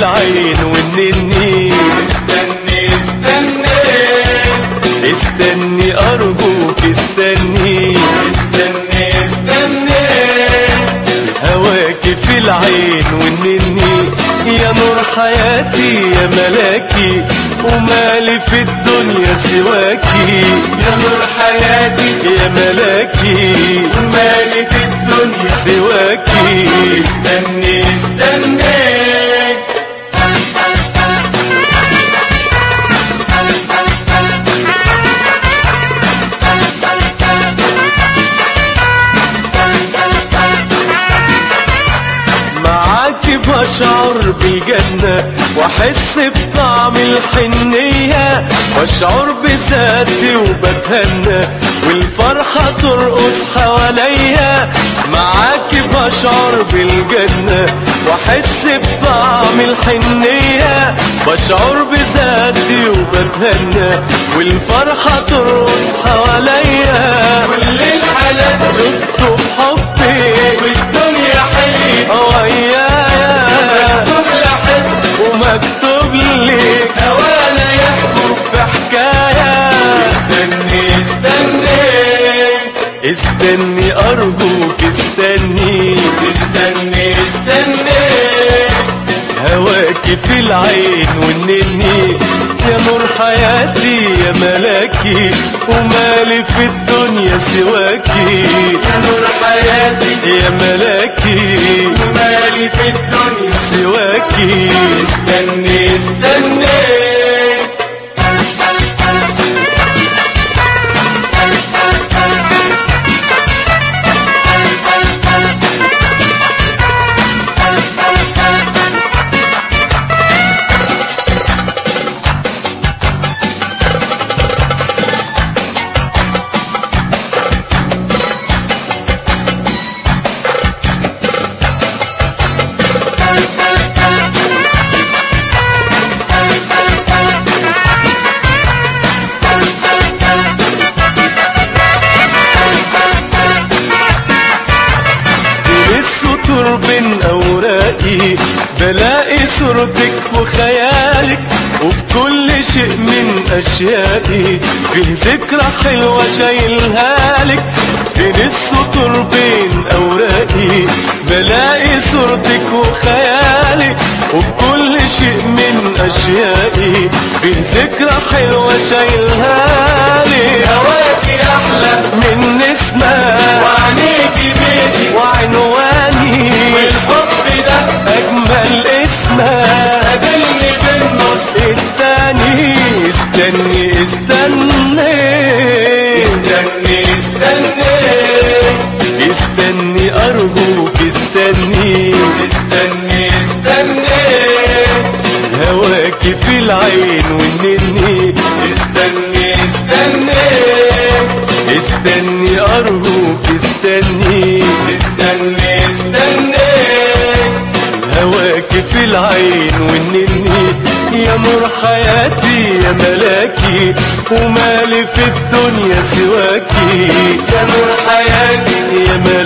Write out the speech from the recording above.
العين والنني استني استني استني ارجوك استني استني استني هواكي في العين والنني يا نور حياتي يا ملاكي ومالي في الدنيا سواكي يا نور حياتي يا ملاكي مالي في الدنيا سواكي استني استني معاكي بشعر بالجنة واحس بطعم الحنية واشعر بذاتي وبتهنى والفرحة ترقص حواليا معاكي بشعر بالجنة واحس بطعم الحنية بشعر بذاتي وبتهنى والفرحة ترقص حواليا كل الحالات شفته بحبي والدنيا حلوة ويايا مكتوب لحد ومكتوب لي هوانا يحكوا في حكاية استني استني استني أرجوك استني استني استني هواكي في العين والنني يا نور حياتي يا ملاكي ومالي في الدنيا سواكي يا نور حياتي يا ملاكي ومالي في الدنيا سواكي استني استني بين السطور بين أوراقي بلاقي صورتك وخيالك وفي كل شيء من أشيائي فيه ذكرى حلوة شايلها لك بين السطور بين أوراقي بلاقي صورتك وخيالك وفي كل شيء من أشيائي فيه ذكرى حلوة شايلها لك هواكي احلى من نسمة وعينيكي بيتي وعنواني والحب ده أجمل اسمه قابلني بالنص التاني استني استني استني استني استني أرجوك استني استني استني هواكي في العين والنني استني استني استني أرجوك استني استني استني هواكي في العين والنني يا نور حياتي يا ملاكي ومالي في الدنيا سواكي يا نور حياتي يا ملاكي